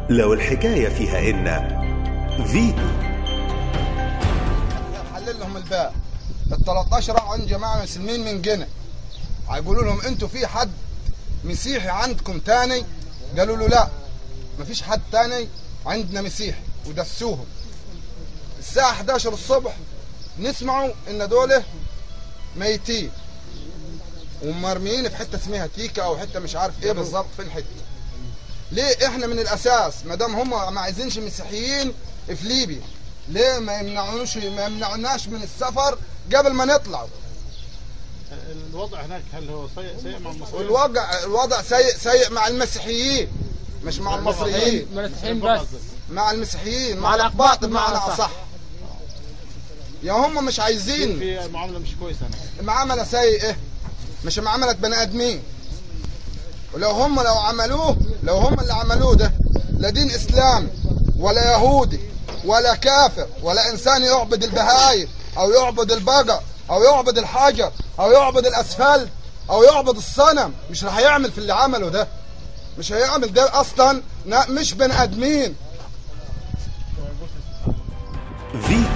لو الحكاية فيها إن فيتو حلل لهم الباب ال 13 راحوا عند جماعه مسلمين من جنة هيقولوا لهم انتوا في حد مسيحي عندكم تاني قالوا له لا مفيش حد تاني عندنا مسيحي ودسوهم الساعة 11 الصبح نسمعوا ان دول ميتين ومرميين في حته اسمها تيكا او حته مش عارف ايه بالظبط في الحته ليه احنا من الاساس ما دام هم ما عايزينش مسيحيين في ليبيا ليه ما يمنعونوش ما يمنعوناش من السفر قبل ما نطلع الوضع هناك هل هو سيء سيء مع المصريين؟ والوضع الوضع سيء سيء مع المسيحيين مش مع المصريين المسيحيين بس مع المسيحيين مع مع الأقباط الاقباط بمعنى بمعنى اصح يا هم مش عايزين في معامله مش كويسه هناك معامله سيئه مش معامله بني ادمين ولو هم لو عملوه لو هم اللي عملوه ده لا دين اسلامي ولا يهودي ولا كافر ولا انسان يعبد البهايم او يعبد البقر او يعبد الحجر او يعبد الاسفلت او يعبد الصنم مش راح يعمل في اللي عمله ده مش هيعمل ده اصلا نا- مش بني ادمين فيتو